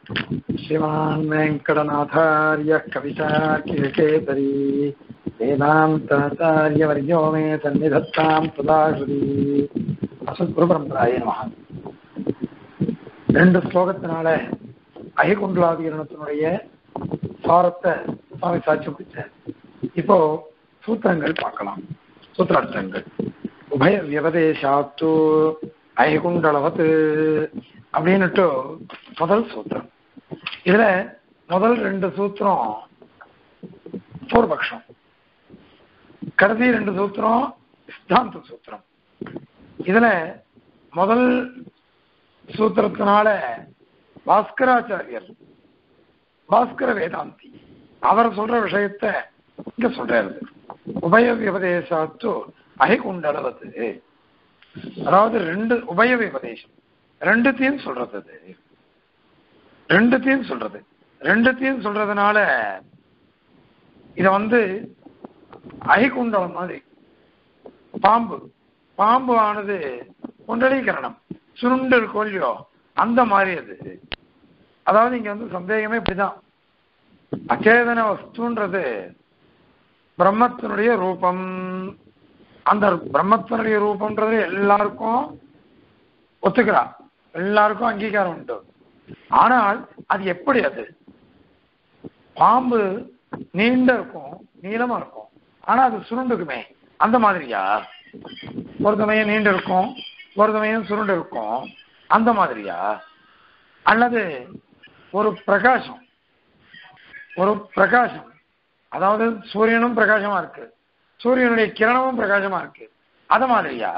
श्रीमान् वेङ्कटनाथार्यः कवितार्किकेसरी वेदान्ताचार्यवर्यो मे सन्निधत्तां सदाश्री அசுகுருபரம்பராய நமக ரெண்டு ஸ்லோகத்தினால அகிகுண்டலாதிகரணத்தினுடைய சாரத்தை சுவாமி சாட்சி பிடிச்சார் இப்போ சூத்திரங்கள் பார்க்கலாம் சூத்திரார்த்தங்கள் உபய வியபதேசாத்து அகிகுண்டலவத்து அப்படின்னுட்டு முதல் சூத்திரம் இதுல முதல் ரெண்டு சூத்திரம் பூர்வபக்ஷம் கடைசி ரெண்டு சூத்திரம் சித்தாந்த சூத்திரம் இதுல முதல் சூத்திரத்தினால பாஸ்கராச்சாரியர் பாஸ்கர வேதாந்தி அவர் சொல்ற விஷயத்த இங்க சொல்றாரு உபய விபதேசாத்து அகைகுண்டளவது அதாவது ரெண்டு உபய விபதேசம் ரெண்டுத்தையும் சொல்றது அது ரெண்டுத்தையும் சொல்றது ரெண்டுத்தையும் சொல்றதுனால இத வந்து அகிகுண்டலம் மாதிரி பாம்பு பாம்பு ஆனது குண்டலீகரணம் சுருண்டு கோல்லியோ அந்த மாதிரி அது அதாவது இங்க வந்து சந்தேகமே இப்படிதான் அச்சேதன வஸ்துன்றது பிரம்மத்தினுடைய ரூபம் அந்த பிரம்மத்தினுடைய ரூபம்ன்றது எல்லாருக்கும் ஒத்துக்கிறா எல்லாருக்கும் அங்கீகாரம் உண்டு ஆனால் அது எப்படி அது பாம்பு நீண்ட இருக்கும் நீளமா இருக்கும் ஆனா அது சுருண்டுக்குமே அந்த மாதிரியா ஒரு சமயம் நீண்டு இருக்கும் ஒரு சமயம் சுருண்டு இருக்கும் அந்த மாதிரியா அல்லது ஒரு பிரகாசம் ஒரு பிரகாசம் அதாவது சூரியனும் பிரகாசமா இருக்கு சூரியனுடைய கிரணமும் பிரகாசமா இருக்கு அது மாதிரியா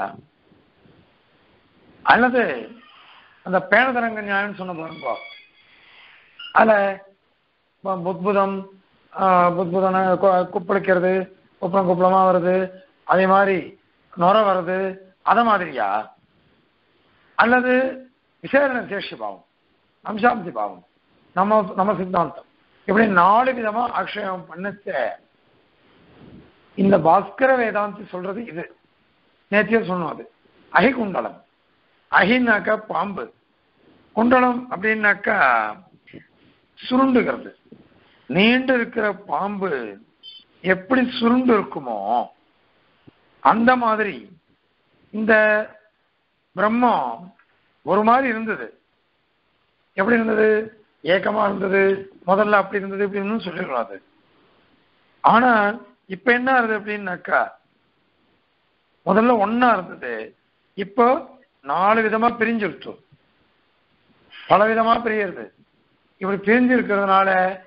அல்லது அந்த பேணதரங்க நியாயம் சொன்ன பாருங்க அதுல புத்புதம் புத்புதன குப்பளிக்கிறது குப்பளம் குப்பளமா வருது அதே மாதிரி நுர வருது அத மாதிரியா அல்லது விசேஷ சேஷி பாவம் அம்சாம்சி பாவம் நம்ம நம்ம சித்தாந்தம் இப்படி நாலு விதமா ஆக்ஷயம் பண்ணச்ச இந்த பாஸ்கர வேதாந்தி சொல்றது இது நேத்தியம் சொன்னோம் அது அகிகுண்டலம் அகின்னாக்கா பாம்பு குண்டலம் அப்படின்னாக்கா சுருண்டுகிறது நீண்டு இருக்கிற பாம்பு எப்படி சுருண்டு இருக்குமோ அந்த மாதிரி இந்த பிரம்மம் ஒரு மாதிரி இருந்தது எப்படி இருந்தது ஏக்கமா இருந்தது முதல்ல அப்படி இருந்தது இப்படின்னு சொல்லிடக்கூடாது ஆனா இப்ப என்ன ஆகுது அப்படின்னாக்கா முதல்ல ஒன்னா இருந்தது இப்போ நாலு விதமா பிரிஞ்சிருச்சு பல விதமா பிரியறது இப்படி பிரிஞ்சு இருக்கிறதுனால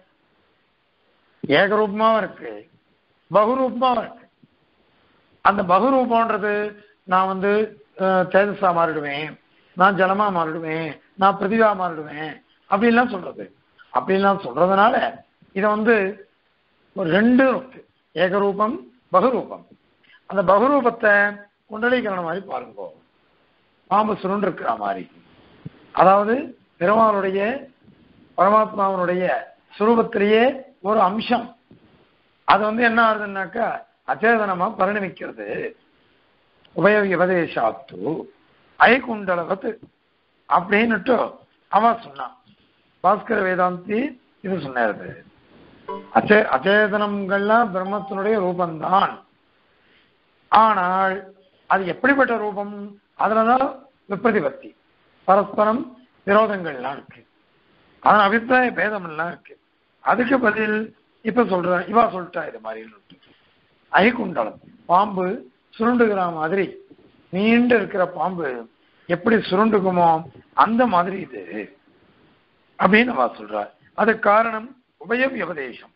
ஏகரூபமாவும் இருக்கு பகுரூபமாவும் இருக்கு அந்த பகுரூபம்ன்றது நான் வந்து தேஜஸா மாறிடுவேன் நான் ஜலமா மாறிடுவேன் நான் பிரதிவா மாறிடுவேன் அப்படின்லாம் சொல்றது அப்படின்லாம் சொல்றதுனால இதை வந்து ஒரு ரெண்டு இருக்கு ஏகரூபம் பகுரூபம் அந்த பகுரூபத்தை குண்டலீகரணம் மாதிரி பாருங்க பாம்பு சுருண்டு இருக்கிற மாதிரி அதாவது பெருமாளுடைய பரமாத்மாவனுடைய சுரூபத்திலேயே ஒரு அம்சம் அது வந்து என்ன ஆகுதுன்னாக்கா அச்சேதனமா பரிணமிக்கிறது உபய விபதேசாத்து ஐகுண்டலவத்து அப்படின்னுட்டு அவன் சொன்னான் பாஸ்கர வேதாந்தி இது சொன்னாரு அச்சே அச்சேதனங்கள்லாம் பிரம்மத்தினுடைய ரூபந்தான் ஆனால் அது எப்படிப்பட்ட ரூபம் அதுலதான் விப்ரதிபத்தி பரஸ்பரம் விரோதங்கள்லாம் இருக்கு அதன் அபிப்பிராய பேதம் எல்லாம் இருக்கு அதுக்கு பதில் இப்ப சொல்ற இவா சொல்லிட்டா இது மாதிரி ஐகுண்டலம் பாம்பு சுருண்டுகிற மாதிரி நீண்டு இருக்கிற பாம்பு எப்படி சுருண்டுக்குமோ அந்த மாதிரி இது அப்படின்னு அவ சொல்றார் அது காரணம் உபய வியபதேசம்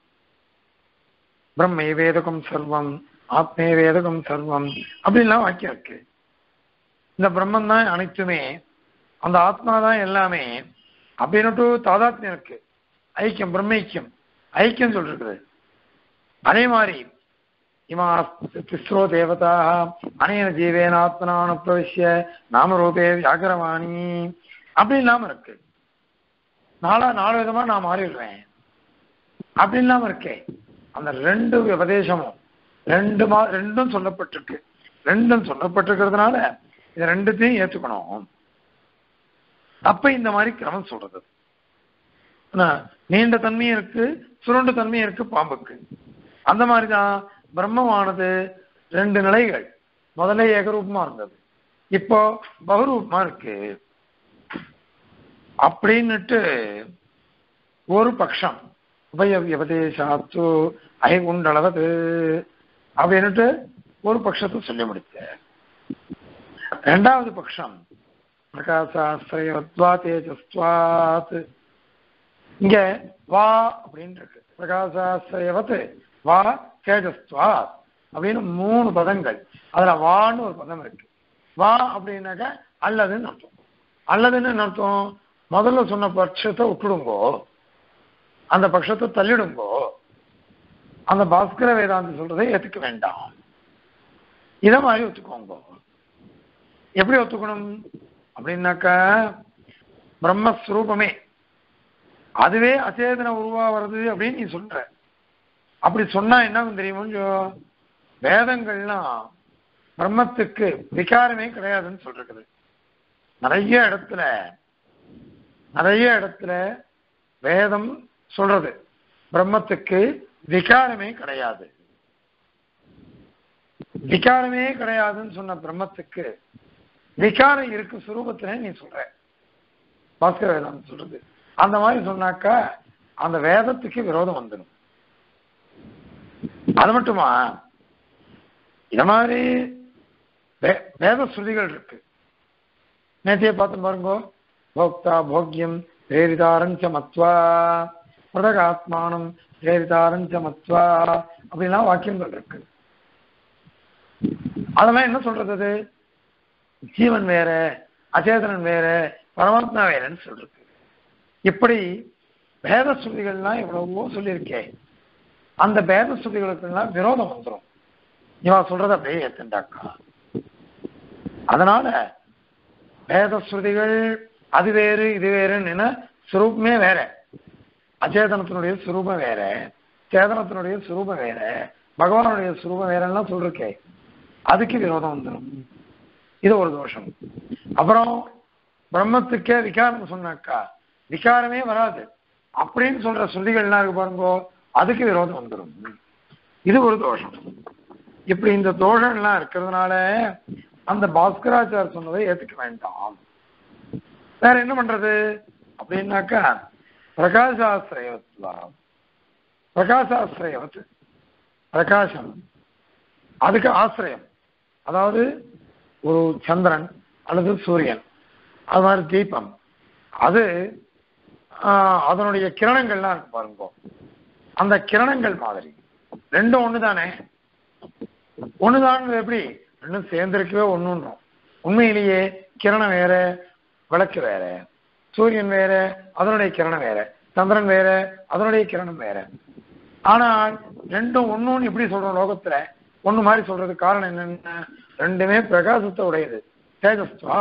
பிரம்மே வேதகம் சர்வம் ஆத்மே வேதகம் சர்வம் அப்படின்லாம் வாக்கியம் இருக்கு இந்த பிரம்மன் தான் அனைத்துமே அந்த ஆத்மா தான் எல்லாமே அப்படின்னுட்டு தாதாத்மியம் இருக்கு ஐக்கியம் பிரம்மைக்கியம் ஐக்கியம் சொல்றது அதே மாதிரி இமா திஸ்ரோ தேவதா அனேன ஜீவேன ஆத்மனான பிரவிஷ்ய நாமரூபே வியாகரவாணி அப்படி இல்லாம இருக்கு நாலா நாலு விதமா நான் மாறிடுவேன் அப்படி இல்லாம இருக்கேன் அந்த ரெண்டு உபதேசமும் ரெண்டு மா ரெண்டும் சொல்லப்பட்டிருக்கு ரெண்டும் சொல்லப்பட்டிருக்கிறதுனால இது ரெண்டுத்தையும் ஏத்துக்கணும் அப்ப இந்த மாதிரி கிரமம் சொல்றது என்ன, நீண்ட தன்மையும் இருக்கு சுருண்டு தன்மையும் இருக்கு பாம்புக்கு அந்த மாதிரி தான் பிரம்மமானது ரெண்டு நிலைகள் முதல்ல ஏகரூபமா இருந்தது இப்போ பகுரூபமா இருக்கு அப்படின்னுட்டு ஒரு பட்சம் உபயவியபதேசாத்து ஐகுண்டளவது அப்படின்னுட்டு ஒரு பட்சத்தை சொல்லி முடிச்ச ரெண்டாவது பட்சம் பிரகாசாஸ்திரயத்வா தேஜஸ்வாத் இங்க வா அப்படின்னு இருக்கு பிரகாசாஸ்திரயவத் வா தேஜஸ்வா அப்படின்னு மூணு பதங்கள் அதுல வான்னு ஒரு பதம் இருக்கு வா அப்படின்னாக்க அல்லதுன்னு அர்த்தம் அல்லதுன்னு என்ன அர்த்தம் முதல்ல சொன்ன பட்சத்தை விட்டுடுங்கோ அந்த பட்சத்தை தள்ளிடுங்கோ அந்த பாஸ்கர வேதாந்தி சொல்றதை ஏத்துக்க வேண்டாம் இத மாதிரி ஒத்துக்கோங்க எப்படி ஒத்துக்கணும் அப்படின்னாக்கா பிரம்மஸ்வரூபமே அதுவே அச்சேதன உருவா வருது அப்படின்னு நீ சொல்ற அப்படி சொன்னா என்ன தெரியுமோ வேதங்கள்லாம் பிரம்மத்துக்கு விகாரமே கிடையாதுன்னு சொல்றது நிறைய இடத்துல நிறைய இடத்துல வேதம் சொல்றது பிரம்மத்துக்கு விகாரமே கிடையாது விகாரமே கிடையாதுன்னு சொன்ன பிரம்மத்துக்கு விகாரம் இருக்கு சுரூபத்துல நீ சொல்ற பாஸ்கர வேதம் சொல்றது அந்த மாதிரி சொன்னாக்கா அந்த வேதத்துக்கு விரோதம் வந்துடும் அது மட்டுமா இத மாதிரி வே- வேத ஸ்ருதிகள் இருக்கு நேத்தியே பார்த்து பாருங்க போக்தா போக்யம் பிரேரிதாரஞ்ச மத்வா பிரதகாத்மானம் பிரேரிதாரஞ்ச மத்வா அப்படிலாம் வாக்கியங்கள் இருக்கு அதெல்லாம் என்ன சொல்றது அது ஜீவன் வேற அச்சேதனன் வேற பரமாத்மா வேறன்னு சொல்றது இப்படி பேத ஸ்ருதிகள்லாம் எவ்வளவோ சொல்லியிருக்கேன் அந்த பேத ஸ்ருதிகளுக்கெல்லாம் விரோதம் வந்துடும் இவா சொல்றது அப்படியே ஏத்துண்டாக்கா அதனால வேத ஸ்ருதிகள் அது வேறு இது வேறுன்னு சுரூபமே வேற அச்சேதனத்தினுடைய சுரூபம் வேற சேதனத்தினுடைய சுரூபம் வேற பகவானுடைய சுரூபம் வேறெல்லாம் சொல்லிருக்கே அதுக்கு விரோதம் வந்துடும் இது ஒரு தோஷம் அப்புறம் பிரம்மத்துக்கே விகாரம் சொன்னாக்கா விகாரமே வராது அப்படின்னு சொல்ற ஸ்ருதிகள்லாம் இருக்கு பாருங்கோ அதுக்கு விரோதம் வந்துடும் இது ஒரு தோஷம் இப்படி இந்த தோஷம்லாம் இருக்கிறதுனால அந்த பாஸ்கராச்சார் சொன்னதை ஏத்துக்க வேண்டாம் வேற என்ன பண்றது அப்படின்னாக்கா பிரகாசாஸ்திரயத்வா பிரகாசாஸ்திரயவத் பிரகாசம் அதுக்கு ஆசிரியம் அதாவது ஒரு சந்திரன் அல்லது சூரியன் அது மாதிரி தீபம் அது ஆஹ், அதனுடைய கிரணங்கள்லாம் இருக்கு பாருங்க அந்த கிரணங்கள் மாதிரி ரெண்டும் ஒண்ணுதானே ஒண்ணுதான் எப்படி ரெண்டும் சேர்ந்திருக்கவே ஒண்ணுன்றோம் உண்மையிலேயே கிரணம் வேற விளக்கு வேற சூரியன் வேற அதனுடைய கிரணம் வேற சந்திரன் வேற அதனுடைய கிரணம் வேற ஆனால் ரெண்டும் ஒண்ணுன்னு எப்படி சொல்றோம் லோகத்துல ஒண்ணு மாதிரி சொல்றதுக்கு காரணம் என்னன்னா ரெண்டுமே பிரகாசத்தை உடையது தேஜஸ்வா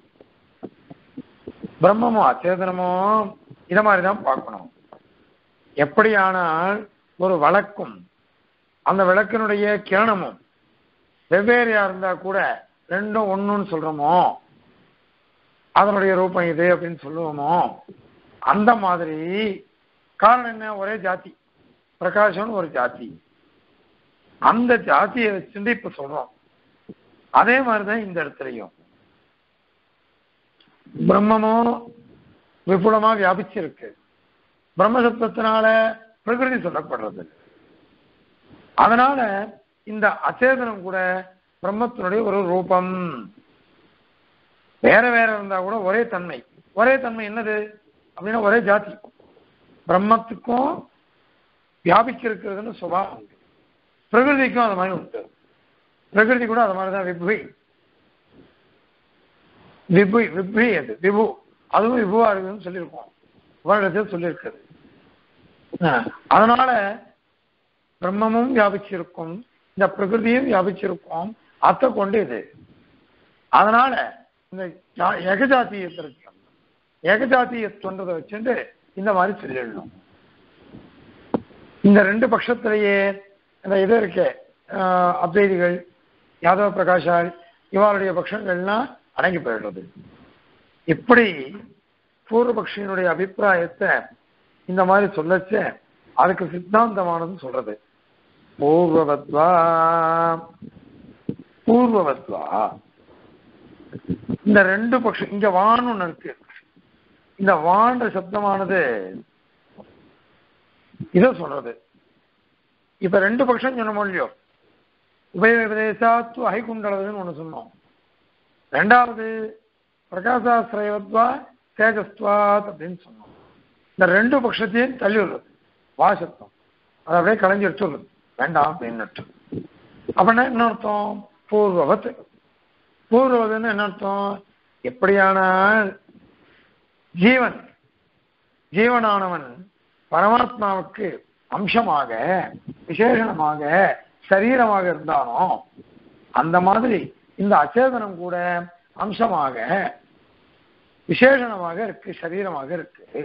பிரம்மமோ அச்சேதனமோ இத மாதிரிதான் பார்க்கணும் எப்படியானால் ஒரு வழக்கும் அந்த விளக்கினுடைய கிரணமும் வெவ்வேறையா இருந்தா கூட ரெண்டும் ஒண்ணுன்னு சொல்றோமோ அதனுடைய ரூபம் இது அப்படின்னு சொல்லுவோமோ அந்த மாதிரி காரணம் என்ன ஒரே ஜாதி பிரகாசம்னு ஒரு ஜாதி அந்த ஜாதியை வச்சுட்டு இப்ப சொல்றோம் அதே மாதிரிதான் இந்த இடத்துலயும் பிரம்மமும் விபுலமா வியாபிச்சிருக்கு பிரம்மசப்தத்தினால பிரகிருதி சொல்லப்படுறது அதனால இந்த அச்சேதனம் கூட பிரம்மத்தினுடைய ஒரு ரூபம் வேற வேற இருந்தா கூட ஒரே தன்மை ஒரே தன்மை என்னது அப்படின்னா ஒரே ஜாதி பிரம்மத்துக்கும் வியாபிச்சு இருக்கிறதுன்னு சுபாவம் உண்டு பிரகிருதிக்கும் அது மாதிரி உண்டு பிரகிருதி கூட அது மாதிரி தான் விபுவி விபு விபுவி அது விபு அதுவும் விபுவா இருக்குதுன்னு சொல்லியிருக்கோம் வருடத்தில் சொல்லியிருக்கிறது ஆஹ், அதனால பிரம்மமும் வியாபிச்சிருக்கும் இந்த பிரகிருதியும் வியாபிச்சிருக்கும் அத்தை கொண்டு இது அதனால இந்த ஜா- ஏகஜாத்தியத்திற்கு ஏகஜாத்தியத்துவன்றதை வச்சுட்டு இந்த மாதிரி சொல்லிடணும் இந்த ரெண்டு பட்சத்திலேயே இந்த இது இருக்கே ஆஹ், அத்வைதிகள் யாதவ பிரகாஷால் இவருடைய பட்சங்கள்லாம் அடங்கி போயிடுறது இப்படி பூர்வபக்ஷியினுடைய அபிப்பிராயத்தை இந்த மாதிரி சொல்லச்ச அதுக்கு சித்தாந்தமானது சொல்றது பூர்வவத்வா பூர்வவத்வா இந்த ரெண்டு பட்சம் இங்க வான் ஒண்ணு இருக்கு இந்த வான்ற சப்தமானது இத சொல்றது இப்ப ரெண்டு பட்சம் சொன்னோம் இல்லையோ உபயோகதேசாத்து ஐகுண்டளவுன்னு ஒண்ணு சொன்னோம் ரெண்டாவது பிரகாசாசிரயவத்வா தேஜஸ்வாத் அப்படின்னு சொன்னோம் இந்த ரெண்டு பட்சத்தையும் தள்ளி விடுறது வாசத்தம் அதை அப்படியே கலைஞ்சு எடுத்துள்ளது வேண்டாம் அப்படின்னு அப்படின்னா என்ன அர்த்தம் பூர்வவத் பூர்வவதுன்னு என்ன அர்த்தம் எப்படியானால் ஜீவன் ஜீவனானவன் பரமாத்மாவுக்கு அம்சமாக விசேஷணமாக சரீரமாக இருந்தானோ அந்த மாதிரி இந்த அச்சேதனம் கூட அம்சமாக விசேஷணமாக இருக்கு சரீரமாக இருக்கு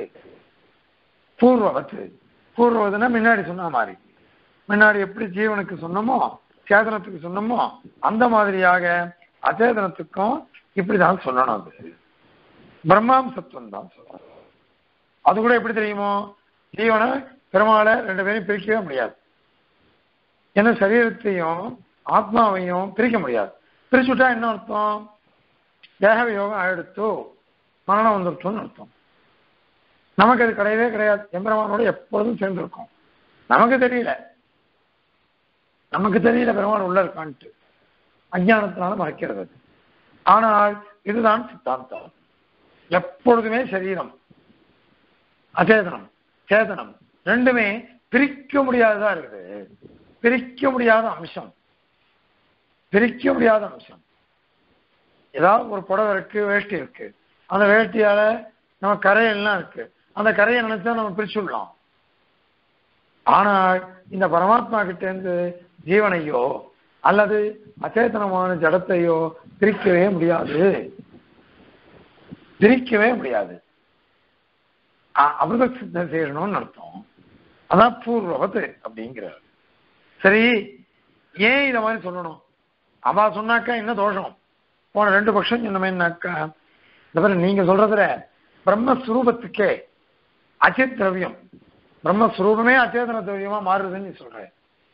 பூர்வவத்து பூர்வவதுன்னா முன்னாடி சொன்ன மாதிரி முன்னாடி எப்படி ஜீவனுக்கு சொன்னமோ சேதனத்துக்கு சொன்னமோ அந்த மாதிரியாக அச்சேதனத்துக்கும் இப்படிதான் சொல்லணும் அது பிரம்மாம்சத்துவம் தான் சொல்லணும் அது கூட எப்படி தெரியுமோ ஜீவனை பெருமாளை ரெண்டு பேரையும் பிரிக்கவே முடியாது ஏன்னா சரீரத்தையும் ஆத்மாவையும் பிரிக்க முடியாது பிரிச்சுட்டா என்ன அர்த்தம் தேக வியோகம் ஆயிடுத்து மரணம் வந்துருச்சுன்னு அர்த்தம் நமக்கு அது கிடையவே கிடையாது எம்பெருமானோட எப்பொழுதும் சேர்ந்திருக்கும் நமக்கு தெரியல நமக்கு தெரியல பெருமான் உள்ள இருக்கான்ட்டு அஞ்ஞானத்தினால மறைக்கிறது அது. ஆனால் இதுதான் சித்தாந்தம் எப்பொழுதுமே சரீரம் அச்சேதனம் சேதனம் ரெண்டுமே பிரிக்க முடியாததா இருக்குது பிரிக்க முடியாத அம்சம் பிரிக்க முடியாத அம்சம் ஏதாவது ஒரு புடவை இருக்கு வேஷ்டி இருக்கு அந்த வேஷ்டியால நம்ம கரையெல்லாம் இருக்கு அந்த கரையை நினைச்சா நம்ம பிரிச்சுடலாம் ஆனால் இந்த பரமாத்மா கிட்ட இருந்து ஜீவனையோ அல்லது அச்சேதனமான ஜடத்தையோ பிரிக்கவே முடியாது பிரிக்கவே முடியாது அ- அமிர்த சித்தம் செய்யணும்னு அர்த்தம் அதான் பூர்வவத்து அப்படிங்கிறார் சரி ஏன் இத மாதிரி சொல்லணும் அவா சொன்னாக்கா என்ன தோஷம் போன ரெண்டு பட்சம் சொன்னமேனாக்கா இந்த பாரு நீங்க சொல்றதுல பிரம்மஸ்வரூபத்துக்கே அச்சித் திரவியம் பிரம்மஸ்வரூபமே அச்சேதன திரவியமா மாறுதுன்னு நீ சொல்ற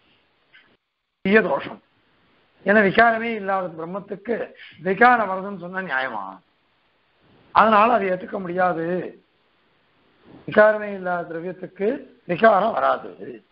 பெரிய தோஷம் ஏன்னா விகாரமே இல்லாத பிரம்மத்துக்கு விகாரம் வருதுன்னு சொன்னா நியாயமா அதனால அதை ஏத்துக்க முடியாது விகாரமே இல்லாத திரவியத்துக்கு விகாரம் வராது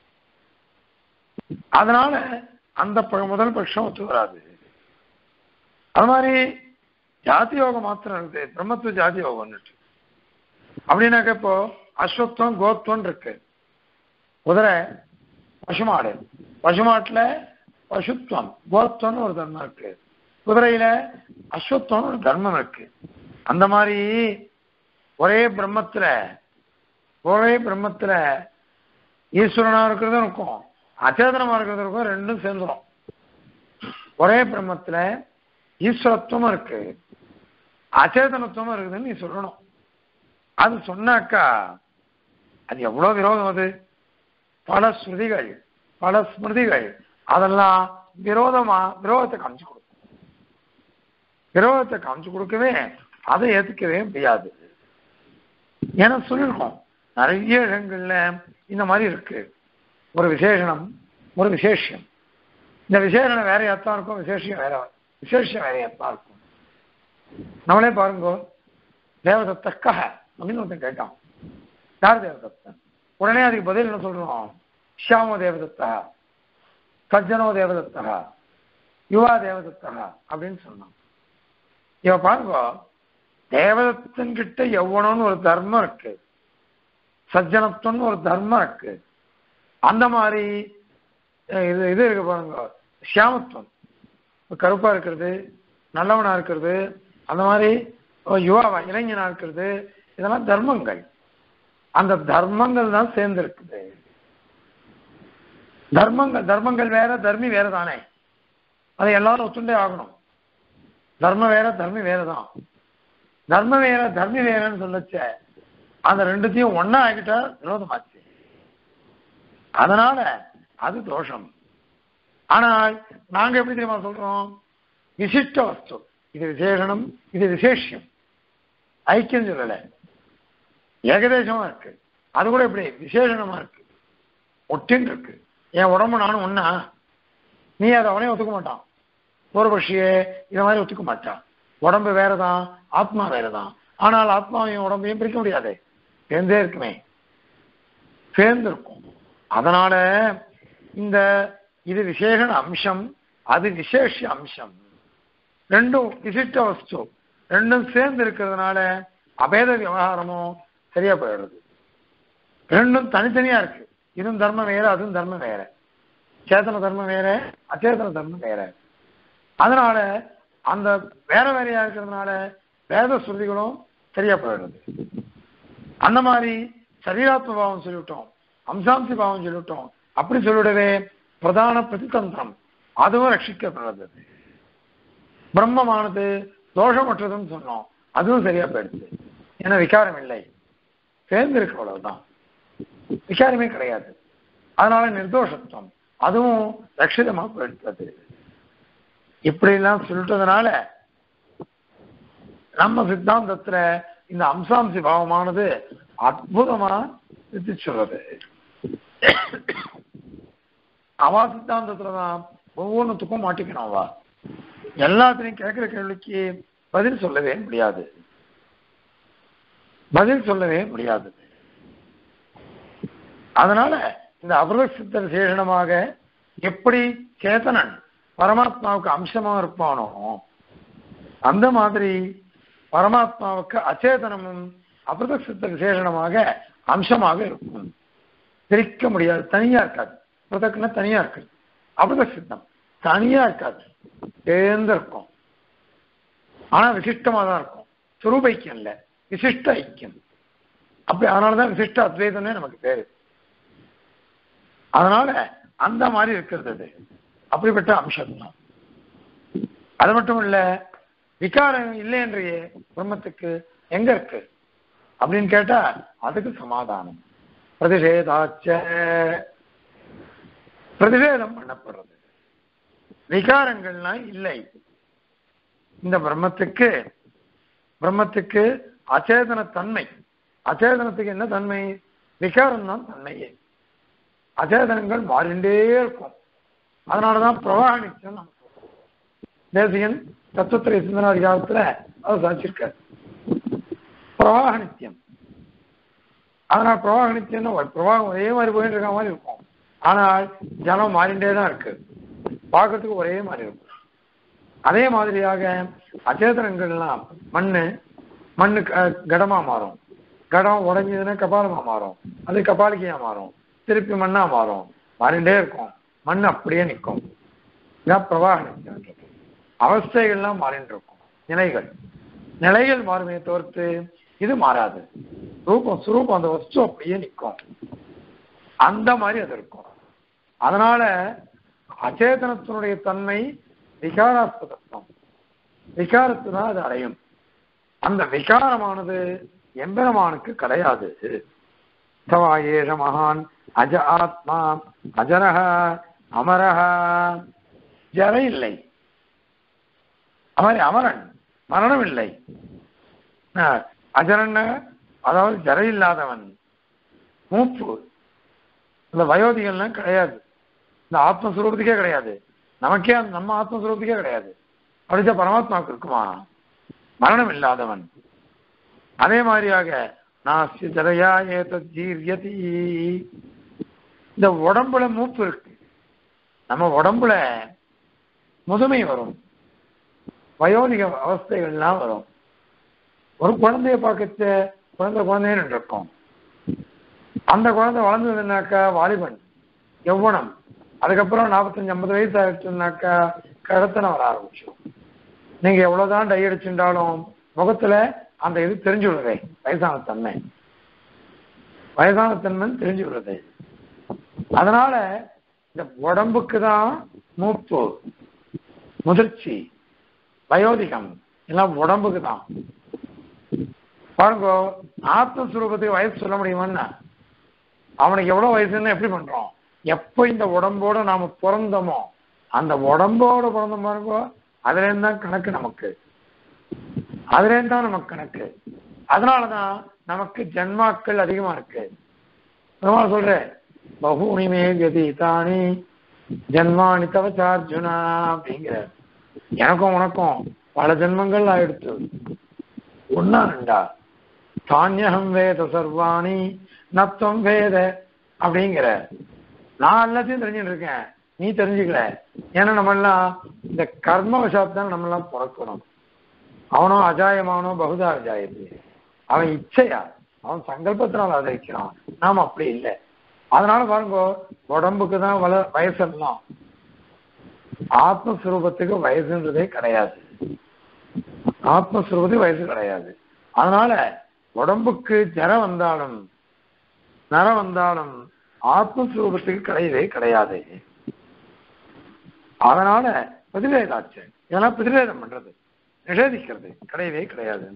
அதனால அந்த ப- முதல் பட்சம் ஒத்து வராது அது மாதிரி ஜாதி யோகம் மாத்திரம் இருக்குது பிரம்மத்துவ ஜாதி யோகம் அப்படின்னாக்க இப்போ அஸ்வத்வம் கோத்வம் இருக்கு குதிரை பசுமாடு பசுமாட்டுல பசுத்வம் கோத்வம்னு ஒரு தர்மம் இருக்கு குதிரையில அஸ்வத்வம்னு ஒரு தர்மம் இருக்கு அந்த மாதிரி ஒரே பிரம்மத்துல ஒரே பிரம்மத்துல ஈஸ்வரனா இருக்கிறதும் இருக்கும் அச்சேதனமா இருக்கிறதும் இருக்கும் ரெண்டும் சேர்ந்துடும் ஒரே பிரம்மத்துல ஈஸ்வரத்துவமும் இருக்கு அச்சேதனத்துவமும் இருக்குதுன்னு நீ சொல்லணும் அது சொன்னாக்கா அது எவ்வளவு விரோதம் அது பல ஸ்ருதிகள் பல ஸ்மிருதிகள் அதெல்லாம் விரோதமா விரோதத்தை காமிச்சு கொடுக்கும் விரோதத்தை காமிச்சு கொடுக்கவே அதை ஏத்துக்கவே முடியாது ஏன்னா சொல்லியிருக்கோம் நிறைய இடங்கள்ல இந்த மாதிரி இருக்கு ஒரு விசேஷனம் ஒரு விசேஷம் இந்த விசேஷனம் வேற எத்தான் இருக்கும் விசேஷம் வேற விசேஷம் வேற எத்தான் இருக்கும் நம்மளே பாருங்க தேவதத்த கஹ அப்படின்னு ஒருத்தன் கேட்டான் யார் தேவதத்தன் உடனே அதுக்கு பதில் என்ன சொல்றோம் ஷியாமோ தேவதத்தா சஜ்ஜனோ தேவதத்தா யுவா தேவதத்தா அப்படின்னு சொன்னான் இவ பாருங்க தேவதத்தன் கிட்ட எவ்வளோன்னு ஒரு தர்மம் இருக்கு சஜ்ஜனத்துவம்னு ஒரு தர்மம் இருக்கு அந்த மாதிரி அஹ், இது இது இருக்கு பாருங்க ஷியாமத்துவம் இப்ப கருப்பா இருக்கிறது நல்லவனா இருக்கிறது அந்த மாதிரி அஹ், யுவாவா இளைஞனா இருக்கிறது இதெல்லாம் தர்மங்கள் அந்த தர்மங்கள் தான் சேர்ந்து இருக்குது தர்மங்கள் தர்மங்கள் வேற தர்மி வேற தானே அதை எல்லாரும் ஒத்துண்டே ஆகணும் தர்மம் வேற தர்மி வேற தான் தர்மம் வேற தர்மி வேறன்னு சொல்லச்ச அந்த ரெண்டுத்தையும் ஒண்ணா ஆகிட்டா விரோதமாச்சு அதனால அது தோஷம் ஆனால் நாங்க எப்படி தெரியுமா சொல்றோம் விசிஷ்ட வஸ்து இது விசேஷனம் இது விசேஷம் ஐக்கியம் சொல்லல ஏகதேசமா இருக்கு அது கூட எப்படி விசேஷணமா இருக்கு ஒட்டின்னு இருக்கு என் உடம்பு நானும் ஒன்னா நீ அதை அவனே ஒத்துக்க மாட்டான் பூர்வபக்ஷியே இதை மாதிரி ஒத்துக்க மாட்டான் உடம்பு வேறதான் ஆத்மா வேறதான் ஆனால் ஆத்மாவையும் உடம்பையும் பிரிக்க முடியாது சேர்ந்தே இருக்குமே சேர்ந்து இருக்கும் அதனால இந்த இது விசேஷண அம்சம் அது விசேஷ அம்சம் ரெண்டும் விசிஷ்ட வஸ்து ரெண்டும் சேர்ந்து இருக்கிறதுனால அபேத விவகாரமும் சரியா போயிடுறது ரெண்டும் தனித்தனியா இருக்கு இதுவும் தர்மம் வேற அதுவும் தர்மம் வேற சேத்தன தர்மம் வேற அச்சேதன தர்மம் வேற அதனால அந்த வேற வேறையா இருக்கிறதுனால வேத ஸ்ருதிகளும் சரியா போயிடுறது அந்த மாதிரி சரீராத்ம பாவம் சொல்லிவிட்டோம் அம்சாம்சி பாவம் சொல்லிவிட்டோம் அப்படி சொல்லிவிடவே பிரதான பிரதிதந்திரம் அதுவும் ரட்சிக்கப்படுறது பிரம்மமானது தோஷமற்றதுன்னு சொன்னோம் அதுவும் சரியா போயிடுச்சு ஏன்னா விகாரம் இல்லை சேர்ந்து இருக்கு அவ்வளவுதான் விகாரமே கிடையாது அதனால நிர்தோஷத்துவம் அதுவும் ரட்சிதமா போயிடுறது இப்படி எல்லாம் சொல்லிட்டதுனால நம்ம சித்தாந்தத்துல இந்த அம்சாம்சி பாவமானது அற்புதமா சித்தி சொல்றது அவா சித்தாந்தத்துலதான் ஒவ்வொன்றுத்துக்கும் மாட்டிக்கணும் அவா எல்லாத்திலையும் கேட்கிற கேள்விக்கு பதில் சொல்லவே முடியாது பதில் சொல்லவே முடியாது அதனால இந்த அபிரசித்த விசேஷனமாக எப்படி சேத்தனன் பரமாத்மாவுக்கு அம்சமா இருப்பானோ அந்த மாதிரி பரமாத்மாவுக்கு அச்சேதனமும் அபிரதசித்த விசேஷனமாக அம்சமாக இருக்கும் பிரிக்க முடியாது தனியா இருக்காது பிரதக்குன்னா தனியா இருக்கு அபிரதசித்தம் தனியா இருக்காது சேர்ந்து இருக்கும் ஆனா விசிஷ்டமா தான் இருக்கும் சுரூப ஐக்கியம் இல்ல விசிஷ்ட ஐக்கியம் அப்படி அதனாலதான் விசிஷ்ட அத்வைதம்னே நமக்கு பேரு அதனால அந்த மாதிரி இருக்கிறது அது அப்படிப்பட்ட அம்சம் தான் அது மட்டும் இல்ல விகாரம் இல்லை என்றையே பிரம்மத்துக்கு எங்க இருக்கு அப்படின்னு கேட்டா அதுக்கு சமாதானம் பிரதிஷேதாச்ச பிரதிஷேதம் பண்ணப்படுறது விகாரங்கள்லாம் இல்லை இந்த பிரம்மத்துக்கு பிரம்மத்துக்கு அச்சேதன தன்மை அச்சேதனத்துக்கு என்ன தன்மை விகாரம் தான் தன்மையே அச்சேதனங்கள் மாறிண்டே இருக்கும் அதனாலதான் பிரவாக நிச்சயம் நம்ம சொல்றோம். தேசிகன் தத்துவத்திரை சிந்தனாதிகாரத்துல அதை சாதிச்சிருக்காரு பிரவாக நித்தியம் அதனால் பிரவாக நித்தியம் பிரவாகம் ஒரே மாதிரி போயிட்டு இருக்க மாதிரி இருக்கும் ஆனால் ஜலம் மாறிண்டே தான் இருக்கு பார்க்கறதுக்கு ஒரே மாதிரி இருக்கும் அதே மாதிரியாக அச்சேதனங்கள்லாம் மண்ணு மண்ணு க- கடமா மாறும் கடம் உடைஞ்சதுன்னா கபாலமா மாறும் அது கபாலிகையா மாறும் திருப்பி மண்ணா மாறும் மாறிண்டே இருக்கும் மண் அப்படியே நிற்கும் இதான் பிரவாக நித்தியம் அவஸ்தைகள்லாம் மாறிட்டு இருக்கும் நிலைகள் நிலைகள் மாறுமே தவிர்த்து இது மாறாது ரூபம் சுரூபம் அந்த வஸ்து அப்படியே நிற்கும் அந்த மாதிரி அது இருக்கும் அதனால அச்சேதனத்தினுடைய தன்மை விகாராஸ்பதம் விகாரத்தை தான் அது அடையும் அந்த விகாரமானது எம்பெருமானுக்கு கிடையாது தவா ஏஷ மகான் அஜ ஆத்மா அஜரஹ அமரஹ ஜர இல்லை அவன் அமரன் மரணம் இல்லை அஹ், அஜரன் அதாவது ஜர இல்லாதவன் மூப்பு இந்த வயோதிகள்லாம் கிடையாது இந்த ஆத்மஸ்வரூபத்துக்கே கிடையாது நமக்கே அந்த நம்ம ஆத்மஸ்வரூபத்துக்கே கிடையாது அப்படிதான் பரமாத்மாவுக்கு இருக்குமா மரணம் இல்லாதவன் அதே மாதிரியாக நாஸ்தி ஜரையா ஏத ஜீரியதி இந்த உடம்புல மூப்பு இருக்கு நம்ம உடம்புல முதுமை வரும் வயோதிக அவஸ்தைகள்லாம் வரும் ஒரு குழந்தைய பார்க்கச்ச குழந்தை குழந்தைன்னு இருக்கும் அந்த குழந்தை வளர்ந்ததுனாக்கா வாலிபன் யௌவனம் அதுக்கப்புறம் நாற்பத்தஞ்சு ஐம்பது வயசு ஆயிடுச்சுனாக்கா கடத்தனை வர ஆரம்பிச்சிடும் நீங்க எவ்வளவுதான் டை அடிச்சுட்டாலும் முகத்துல அந்த இது தெரிஞ்சு விடுறதே வயசான தன்மை வயசான தன்மைன்னு தெரிஞ்சு விடுறது அதனால இந்த உடம்புக்கு தான் மூப்பு முதிர்ச்சி வயோதிகம் எல்லாம் உடம்புக்கு தான் பாருங்க ஆத்மஸ்வரூபத்துக்கு வயசு சொல்ல முடியுமான்னா அவனுக்கு எவ்வளவு வயசுன்னு எப்படி பண்றோம் எப்போ இந்த உடம்போட நாம பிறந்தோமோ அந்த உடம்போட பிறந்த பாருங்க அதுல இருந்து தான் கணக்கு நமக்கு அதுல இருந்து தான் நமக்கு கணக்கு அதனாலதான் நமக்கு ஜன்மாக்கள் அதிகமா இருக்கு பெருமாள் சொல்றேன் பகூனி மே கதிதானி ஜன்மானி தவச்சார்ஜுனா அப்படிங்கிற எனக்கும் உனக்கும் பல ஜென்மங்கள் ஆயிடுத்து ஒன்னா ரெண்டா தானியகம் வேத சர்வாணி நத்தம் வேத அப்படிங்கிற நான் எல்லாத்தையும் தெரிஞ்சுட்டு இருக்கேன் நீ தெரிஞ்சுக்கல ஏன்னா நம்ம எல்லாம் இந்த கர்ம வசாத்தான் நம்ம எல்லாம் பிறக்கணும் அவனும் அஜாயமானோ பகுதா அஜாயத்து அவன் இச்சையா அவன் சங்கல்பத்தினால் ஆதரிக்கிறான் நாம அப்படி இல்லை அதனால பாருங்க உடம்புக்கு தான் வள வயசெல்லாம் ஆத்மஸ்வரூபத்துக்கு வயசுன்றதே கிடையாது ஆத்மஸ்வரூபத்துக்கு வயசு கிடையாது அதனால உடம்புக்கு ஜரம் வந்தாலும் நரம் வந்தாலும் ஆத்மஸ்வரூபத்துக்கு கிடையவே கிடையாது அதனால பிரதிவேதாச்சு இதெல்லாம் பிரதிவேதம் பண்றது நிஷேதிக்கிறது கிடையவே கிடையாது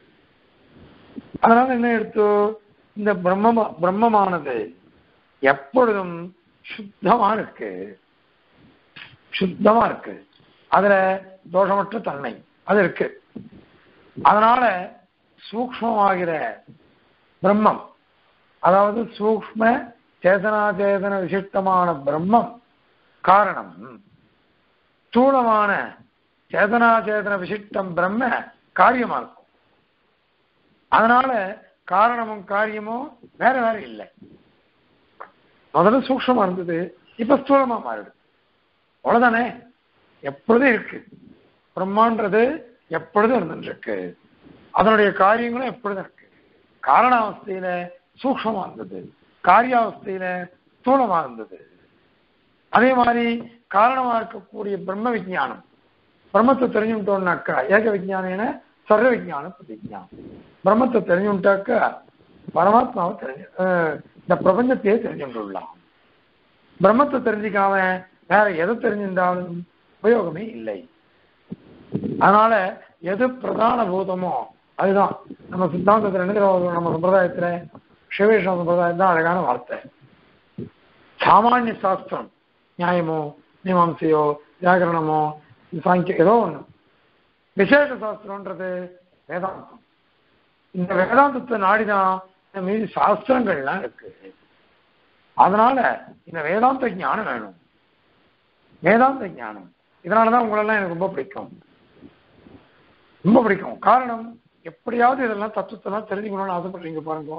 அதனால என்ன எடுத்தோ இந்த பிரம்ம பிரம்மமானது எப்பொழுதும் சுத்தமா இருக்கு சுத்தமா இருக்கு அதுல தோஷமற்ற தன்மை அது இருக்கு அதனால சூக்மமாகிற பிரம்மம் அதாவது சூக்ம சேதனாச்சேதன விசிஷ்டமான பிரம்மம் காரணம் ஸ்தூலமான சேதனாச்சேதன விசிஷ்டம் பிரம்ம காரியமா இருக்கும் அதனால காரணமும் காரியமும் வேற வேற இல்லை முதல்ல சூக்ஷமா இருந்தது இப்ப ஸ்தூலமா மாறிடுது அவ்வளவுதானே எப்பொழுதும் இருக்கு பிரம்மான்றது எப்பொழுதும் இருந்துருக்கு அதனுடைய காரியங்களும் எப்பொழுதும் இருக்கு காரணாவஸ்தையில சூக்ஷமா இருந்தது காரியாவஸ்தையில ஸ்தூலமா இருந்தது அதே மாதிரி காரணமா இருக்கக்கூடிய பிரம்ம விஜயானம் பிரம்மத்தை தெரிஞ்சுட்டோம்னாக்கா ஏக விஜயானேன சர்வ விஜயானம் பிரதிஜானம் பிரம்மத்தை தெரிஞ்சுட்டாக்கா பரமாத்மாவை தெரிஞ்சு இந்த பிரபஞ்சத்தையே தெரிஞ்சுட்டுள்ளான் பிரம்மத்தை தெரிஞ்சுக்காம வேற எதை தெரிஞ்சிருந்தாலும் உபயோகமே இல்லை அதனால எது பிரதான பூதமோ அதுதான் நம்ம சித்தாந்தத்தில் என்ன நம்ம சம்பிரதாயத்துல சிவவிஷ்ணு சம்பிரதாயம் தான் அழகான வார்த்தை சாமானிய சாஸ்திரம் நியாயமோ மீமாம்சையோ வியாகரணமோ சாங்கியம் ஏதோ ஒண்ணு விசேஷ சாஸ்திரம்ன்றது வேதாந்தம் இந்த வேதாந்தத்தை நாடிதான் மீதி சாஸ்திரங்கள்லாம் இருக்கு அதனால இந்த வேதாந்த ஞானம் வேணும் வேதாந்த ஞானம் இதனாலதான் உங்களெல்லாம் எனக்கு ரொம்ப பிடிக்கும் ரொம்ப பிடிக்கும் காரணம் எப்படியாவது இதெல்லாம் தத்துவத்தெல்லாம் தெரிஞ்சுக்கணும்னு ஆசைப்படுறீங்க பாருங்க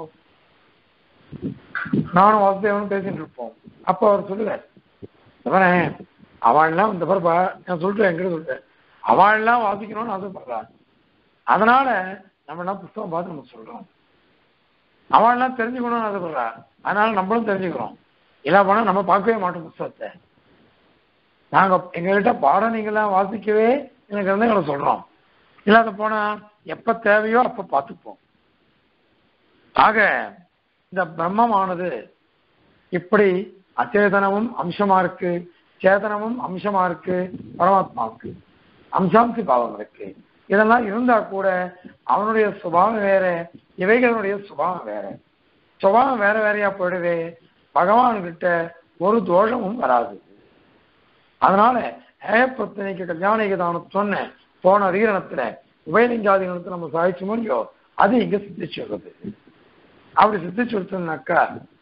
நானும் வாசுதேவனும் பேசிட்டு இருப்போம் அப்போ அவர் சொல்லுவார் அவனே அவன்லாம் இந்த பிறப்பா நான் சொல்லிட்டேன் என்கிட்ட சொல்லிட்டேன் அவன்லாம் வாசிக்கணும்னு ஆசைப்படுறான் அதனால நம்ம என்ன புத்தகம் பார்த்து நம்ம சொல்றோம் அவன்லாம் தெரிஞ்சுக்கணும்னு ஆசைப்படுறா அதனால நம்மளும் தெரிஞ்சுக்கிறோம் இல்லை போனா நம்ம பார்க்கவே மாட்டோம் புத்தகத்தை நாங்க எங்ககிட்ட பாடம் நீங்களாம் வாசிக்கவே எனக்கு இருந்து எங்களை சொல்றோம் இல்லாத போனா எப்ப தேவையோ அப்ப பார்த்துப்போம் ஆக இந்த பிரம்மமானது இப்படி அச்சேதனமும் அம்சமா இருக்கு சேதனமும் அம்சமா இருக்கு பரமாத்மாவுக்கு அம்சாம்சி பாவம் இருக்கு இதெல்லாம் இருந்தா கூட அவனுடைய சுபாவம் வேற இவைகளுடைய சுபாவம் வேற சுபாவம் வேற வேறையா போயிடுவே பகவான் கிட்ட ஒரு தோஷமும் வராது அதனால ஹேயப்பிரத்தனைக்கு கல்யாணிக தானம் சொன்ன போன அதிகரணத்துல உபயலிங்காதிகரணத்தை நம்ம சாதிச்சு முடியும் அது இங்க சித்திச்சுடுறது அப்படி சித்திச்சு கொடுத்தோம்னாக்கா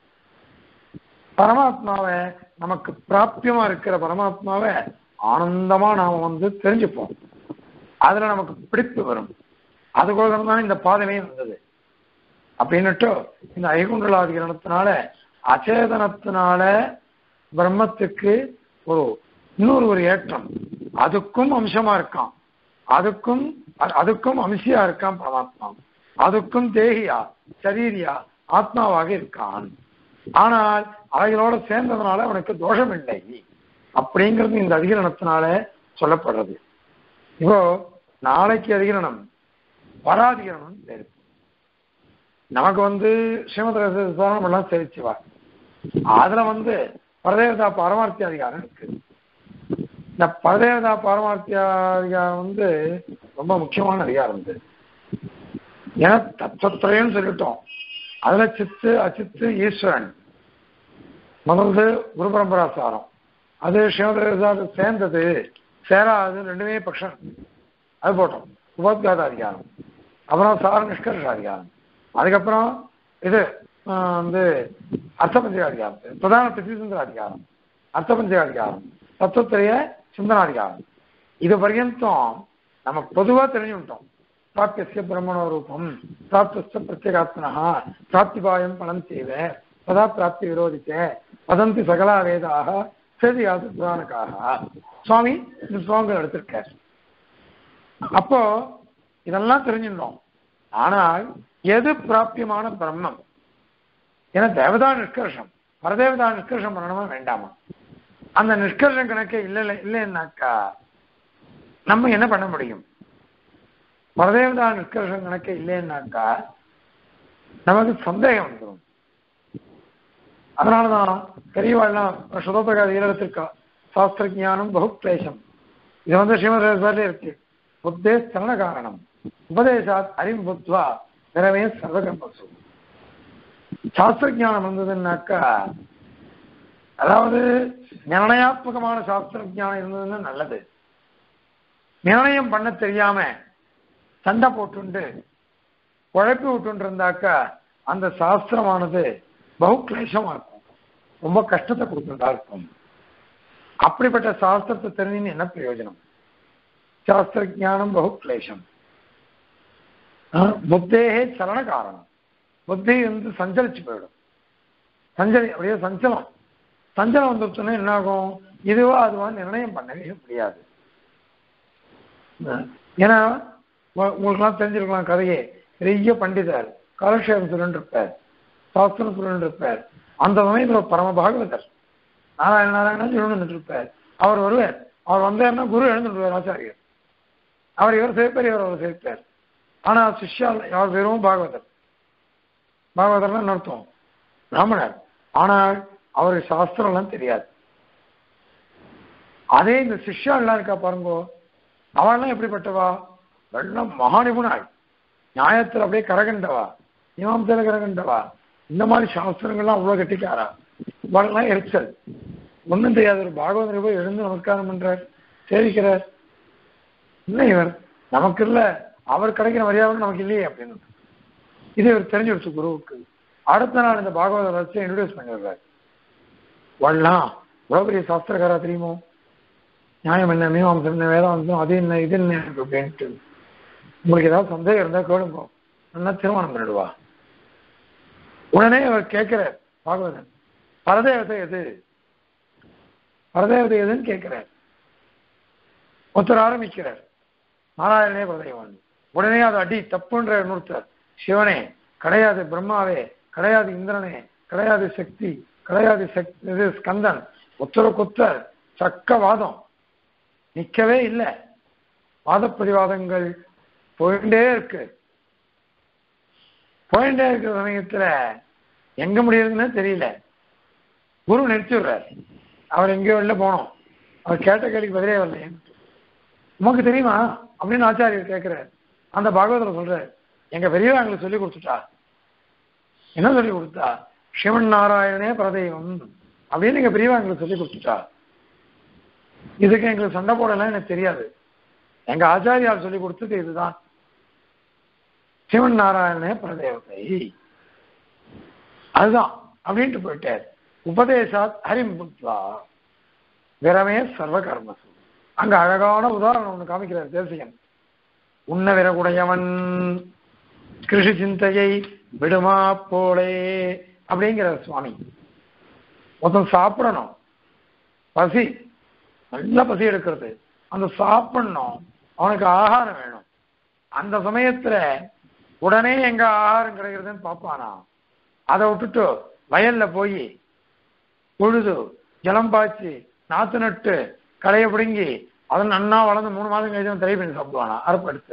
பரமாத்மாவை நமக்கு பிராப்தியமா இருக்கிற பரமாத்மாவை ஆனந்தமா நாம வந்து தெரிஞ்சுப்போம் அதுல நமக்கு பிடிப்பு வரும் அதுக்கோசரம் தான் இந்த பாதமே வந்தது அப்படின்னுட்டு இந்த ஐகுண்டலாதிகரணத்தினால அச்சேதனத்தினால பிரம்மத்துக்கு ஒரு இன்னொரு ஒரு ஏற்றம் அதுக்கும் அம்சமா இருக்கான் அதுக்கும் அதுக்கும் அம்சியா இருக்கான் பரமாத்மா அதுக்கும் தேகியா சரீரியா ஆத்மாவாக இருக்கான் ஆனால் அவைகளோட சேர்ந்ததுனால அவனுக்கு தோஷம் இல்லை அப்படிங்கிறது இந்த அதிகரணத்தினால சொல்லப்படுறது இப்போ நாளைக்கு அதிகரணம் பராதிகரணம் பேரு நமக்கு வந்து ஸ்ரீமத விசாரணம் எல்லாம் தெரிச்சுவா அதுல வந்து பரதேவதா பாரமார்த்திய அதிகாரம் இருக்கு இந்த பரதேவதா பாரமார்த்திய அதிகாரம் வந்து ரொம்ப முக்கியமான அதிகாரம் இது ஏன்னா தத்துவத்திரையும் சொல்லிட்டோம் அதுல சித்து அச்சித்து ஈஸ்வரன் முதல்ல குரு பரம்பரா சாரம் அது சிவதேவதாக்கு சேர்ந்தது சேராது ரெண்டுமே பட்சம் அது போட்டோம் உபோத்காத அதிகாரம் அப்புறம் சார நிஷ்கர்ஷ அதிகாரம் அதுக்கப்புறம் இது ஆஹ் வந்து அர்த்த பஞ்சகாதிகாரம் பிரதான பிரதிசந்திராதிகாரம் அர்த்த பஞ்சகாதிகாரம் தத்துவத்திரைய சிந்தனாதிகாரம் இது பர்யந்தம் நம்ம பொதுவா தெரிஞ்சுட்டோம் பிராப்திய பிரம்மணோ ரூபம் பிராப்திய பிரத்யேகாத்மனா பிராப்திபாயம் பணம் செய்வ சதா பிராப்தி விரோதிச்ச வதந்தி சகலா வேதாக சேதியாது புராணக்காக சுவாமி இந்த ஸ்லோகங்கள் எடுத்திருக்கார் அப்போ இதெல்லாம் தெரிஞ்சிடணும் ஆனால் எது பிராபியமான பிரம்மம் ஏன்னா தேவதா நிஷ்கர்ஷம் பரதேவதா நிஷ்கர்ஷம் பண்ணணுமா வேண்டாமா அந்த நிஷ்கர்ஷம் கணக்கே இல்லை இல்லைன்னாக்கா நம்ம என்ன பண்ண முடியும் பரதேவதா நிஷ்கர்ஷம் கணக்கே இல்லைன்னாக்கா நமக்கு சந்தேகம் வந்துடும் அதனாலதான் பெரியவாள்லாம் சுதோபகாத ஈரத்திற்கா சாஸ்திர ஜானம் பகு கிளேசம் இது வந்து ஸ்ரீமத் இருக்கு புத்தே சரண காரணம் உபதேசாத் அறிவு புத்வா நிறவே சர்வகம்பசு சாஸ்திர ஜானம் வந்ததுன்னாக்கா அதாவது நிர்ணயாத்மகமான சாஸ்திர ஜானம் இருந்ததுன்னா நல்லது நிர்ணயம் பண்ண தெரியாம சண்டை போட்டுண்டு குழப்பி விட்டு இருந்தாக்கா அந்த சாஸ்திரமானது பகு கிளேசமா இருக்கும் ரொம்ப கஷ்டத்தை கொடுக்கிறதா இருக்கும் அப்படிப்பட்ட சாஸ்திரத்தை தெரிஞ்சுன்னு என்ன பிரயோஜனம் சாஸ்திர ஜானம் பகு கிளேசம் புத்தேகே சலன காரணம் புத்தி வந்து சஞ்சலிச்சு போயிடும் சஞ்சலி அப்படியே சஞ்சலம் சஞ்சலம் வந்துருச்சுன்னா என்ன ஆகும் இதுவா அதுவா நிர்ணயம் பண்ணவே முடியாது ஏன்னா உங்களுக்குலாம் தெரிஞ்சிருக்கலாம் கதையே பெரிய பண்டிதர் காலக்ஷேபம் சொல்லிட்டு இருப்பார் சாஸ்திரம் சொல்லிட்டு இருப்பார் அந்த சமயத்துல பரம பாகவதர் நாராயண நாராயணன் சொல்லிட்டு இருப்பார் அவர் வருவார் அவர் வந்தாருன்னா குரு எழுந்துருவார் ஆச்சாரியர் அவர் இவர் சேர்ப்பார் இவர் அவர் சேர்ப்பார் ஆனா சிஷ்யா அவர் வெறும் பாகவதர் பாகவதர்னா என்ன அர்த்தம் பிராமணர் ஆனால் அவருக்கு சாஸ்திரம் எல்லாம் தெரியாது அதே இந்த சிஷ்யா எல்லாம் இருக்கா பாருங்க அவள்லாம் எப்படிப்பட்டவா வெள்ளம் மகா நிபுணாள் நியாயத்தில் அப்படியே கரகண்டவா இமாமத்தில் கரகண்டவா இந்த மாதிரி சாஸ்திரங்கள்லாம் அவ்வளவு கட்டிக்காரா இவளெல்லாம் எரிச்சல் ஒன்றும் தெரியாத ஒரு பாகவதர் போய் எழுந்து நமஸ்காரம் பண்றார் சேவிக்கிறார் இல்லை இவர் நமக்கு இல்ல அவர் கிடைக்கிற மரியாதை நமக்கு இல்லையே அப்படின்னு இது இவர் தெரிஞ்சிடுச்சு குருவுக்கு அடுத்த நாள் இந்த பாகவத வச்சு இன்ட்ரடியூஸ் பண்ணிடுறாரு வரலாம் இவ்வளவு பெரிய சாஸ்திரக்காரா தெரியுமோ நியாயம் என்ன மீமாம்சம் என்ன வேதாந்தம் அது என்ன இது என்ன அப்படின்ட்டு உங்களுக்கு ஏதாவது சந்தேகம் இருந்தா கேளுங்க நல்லா திருமணம் பண்ணிடுவா உடனே அவர் கேட்கிறார் பாகவதன் பரதேவதை எது பரதேவதை எதுன்னு கேட்கிறார் ஒருத்தர் ஆரம்பிக்கிறார் நாராயணனே பரதேவன் உடனே அது அடி தப்புன்ற நிறுத்தார் சிவனே கிடையாது பிரம்மாவே கிடையாது இந்திரனே கிடையாது சக்தி கிடையாது சக்தி இது ஸ்கந்தன் ஒத்தருக்கொத்தர் சக்க வாதம் நிக்கவே இல்லை வாதப்பிரதிவாதங்கள் போயிட்டே இருக்கு போயிட்டே இருக்கிற சமயத்துல எங்க முடியுதுன்னு தெரியல குரு நிறுத்திடுறார் அவர் எங்கேயோ வெளில போனோம் அவர் கேட்ட கேள்விக்கு பதிலே வரல உமக்கு தெரியுமா அப்படின்னு ஆச்சாரியர் கேட்கிறார் அந்த பாகவதர் சொல்றார் எங்க பெரியவா எங்களுக்கு சொல்லி கொடுத்துட்டா என்ன சொல்லி கொடுத்தா சிவன் நாராயணனே பிரதெய்வம் அப்படின்னு எங்க பெரியவா எங்களுக்கு சொல்லி கொடுத்துட்டா இதுக்கு எங்களுக்கு சண்டை போடலாம் எனக்கு தெரியாது எங்க ஆச்சாரியார் சொல்லி கொடுத்தது இதுதான் சிவன் நாராயணனே பிரதேவதை அதுதான் அப்படின்ட்டு போயிட்டார் உபதேசாத் ஹரிம்புத்வா விரமே சர்வ கர்மசு அங்க அழகான உதாரணம் ஒண்ணு காமிக்கிறார் தேசிகன் உன்ன விரகுடையவன் கிருஷி சிந்தையை விடுமா போலே அப்படிங்கிறார் சுவாமி மொத்தம் சாப்பிடணும் பசி நல்ல பசி எடுக்கிறது அந்த சாப்பிடணும் அவனுக்கு ஆகாரம் வேணும் அந்த சமயத்துல உடனே எங்க ஆகாரம் கிடைக்கிறதுன்னு பார்ப்பானா அதை விட்டுட்டு வயல்ல போய் உழுது ஜலம் பாய்ச்சி நாத்து நட்டு களைய பிடுங்கி அதன் நன்னா வளர்ந்து மூணு மாதம் கழிச்சு தலை பண்ணி சாப்பிடுவானா அறுப்படுத்து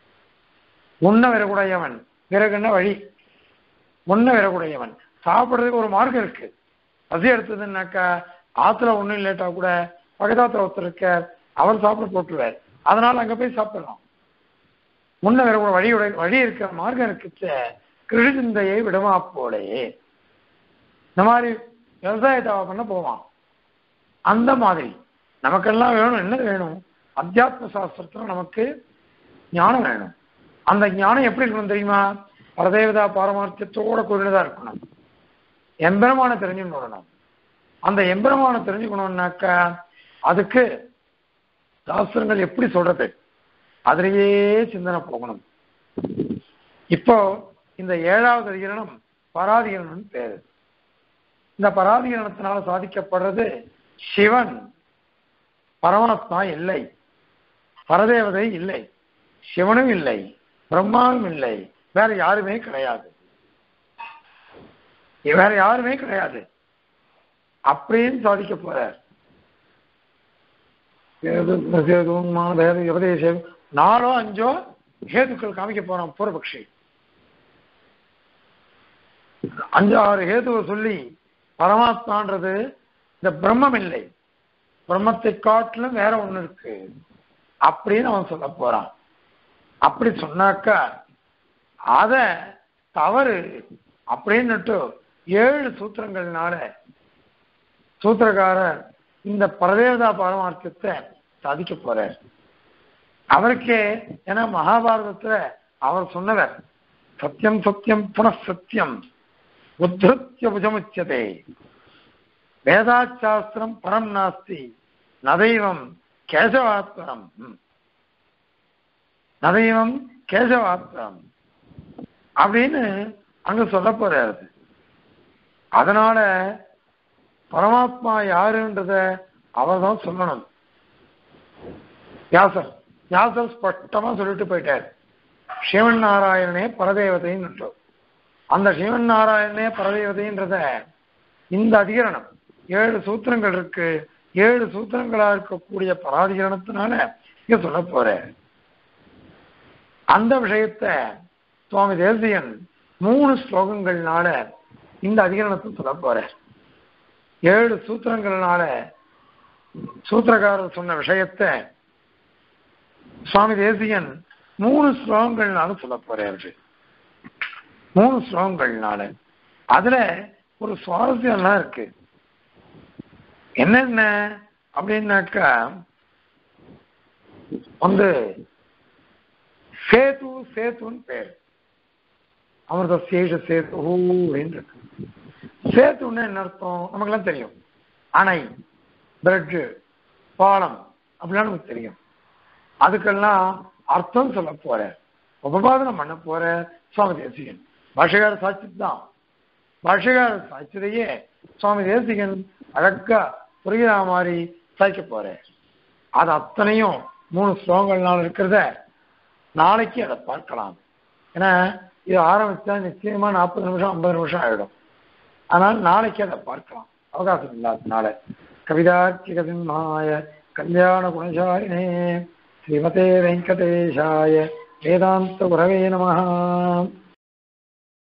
உண்ண விறகுடையவன் விறகுன்னா வழி உண்ண விறகுடையவன் சாப்பிடுறதுக்கு ஒரு மார்க்கம் இருக்கு பசி எடுத்ததுன்னாக்கா ஆத்துல ஒண்ணும் இல்லாட்டா கூட பக்கத்தாத்துல ஒருத்தர் இருக்கார் அவர் சாப்பிட போட்டுருவார் அதனால அங்க போய் சாப்பிடலாம் முன்ன வேற ஒரு வழியுடைய வழி இருக்கிற மார்க்கம் இருக்குச்ச கிருஷி சிந்தையை விடுமா போலே இந்த மாதிரி விவசாயத்தை பண்ண போவான் அந்த மாதிரி நமக்கெல்லாம் வேணும் என்ன வேணும் அத்தியாத்ம சாஸ்திரத்துல நமக்கு ஞானம் வேணும் அந்த ஞானம் எப்படி இருக்கணும் தெரியுமா பரதேவதா பாரமார்த்தியத்தோட கூடினதா இருக்கணும் எம்பெருமான தெரிஞ்சுக்கணும் அந்த எம்பெருமான தெரிஞ்சுக்கணும்னாக்கா அதுக்கு சாஸ்திரங்கள் எப்படி சொல்றது அதிலேயே சிந்தனை போகணும் இப்போ இந்த ஏழாவது அதிகரணம் பராதிகரணம் பேரு இந்த பராதிகரணத்தினால சாதிக்கப்படுறது சிவன் பரமாத்மா இல்லை பரதேவதை இல்லை சிவனும் இல்லை பிரம்மாவும் இல்லை வேற யாருமே கிடையாது வேற யாருமே கிடையாது அப்படின்னு சாதிக்க போறார் உபதேசம் நாலோ அஞ்சோ ஹேதுக்கள் காமிக்க போறான் பூர்வபக்ஷி அஞ்சு ஆறு ஹேதுவை சொல்லி பரமாத்மான்றது இந்த பிரம்மம் இல்லை பிரம்மத்தை காட்டிலும் வேற ஒண்ணு இருக்கு அப்படின்னு அவன் சொல்ல போறான் அப்படி சொன்னாக்கா அத தவறு அப்படின்னுட்டு ஏழு சூத்திரங்கள்னால சூத்திரக்காரர் இந்த பரதேவதா பரமார்த்தத்தை சாதிக்க போறார் அவருக்கே ஏன்னா மகாபாரதத்துல அவர் சொன்னவர் சத்தியம் சத்தியம் புனഃசத்தியம் உத்ருத்திய புஜமுச்சதே வேதாச்சாஸ்திரம் பரம் நாஸ்தி நதைவம் கேசவாத்மரம் நதைவம் கேசவாத்மரம் அப்படின்னு அங்க சொல்ல போறாரு அதனால பரமாத்மா யாருன்றத அவர் தான் சொல்லணும் வியாசர் வியாசர் ஸ்பஷ்டமா சொல்லிட்டு போயிட்டார் சிவன் நாராயணனே பரதேவதைன்னு அந்த சிவன் நாராயணனே பரதேவதைன்றத இந்த அதிகரணம் ஏழு சூத்திரங்கள் இருக்கு ஏழு சூத்திரங்களா இருக்கக்கூடிய பராதிகரணத்தினால இங்க சொல்ல போற அந்த விஷயத்த சுவாமி தேசியன் மூணு ஸ்லோகங்கள்னால இந்த அதிகரணத்தை சொல்ல போற ஏழு சூத்திரங்கள்னால சூத்திரக்காரர் சொன்ன விஷயத்த சுவாமி தேசியன் மூணு ஸ்லோகங்கள்னால சொல்ல போறாரு மூணு ஸ்லோகங்கள்னால அதுல ஒரு சுவாரஸ்யம்லாம் இருக்கு என்னென்ன அப்படின்னாக்கா வந்து சேது சேத்துன்னு பேர் அமிர்த சேஷ சேது அப்படின்னு இருக்கு சேத்துன்னு என்ன அர்த்தம் நமக்கெல்லாம் தெரியும் அணை பிரெட் பாலம் அப்படிலாம் நமக்கு தெரியும் அதுக்கெல்லாம் அர்த்தம் சொல்ல போற உபபாதனம் பண்ண போற சுவாமி தேசிகன் பாஷகார சாட்சி தான் பாஷகார சாட்சியதையே சுவாமி தேசிகன் அழகா புரிகிற மாதிரி சாய்க்க போற அது அத்தனையும் மூணு ஸ்லோகங்கள்னால இருக்கிறத நாளைக்கு அதை பார்க்கலாம் ஏன்னா இது ஆரம்பிச்சா நிச்சயமா நாற்பது நிமிஷம் ஐம்பது நிமிஷம் ஆயிடும் ஆனால் நாளைக்கு அதை பார்க்கலாம் அவகாசம் இல்லாதனால கவிதார்த்திகசிம்மாய கல்யாண குணசாரிணே ஸ்ரீமதே வெங்கடேஷாய வேதாந்த உறவே நமஹா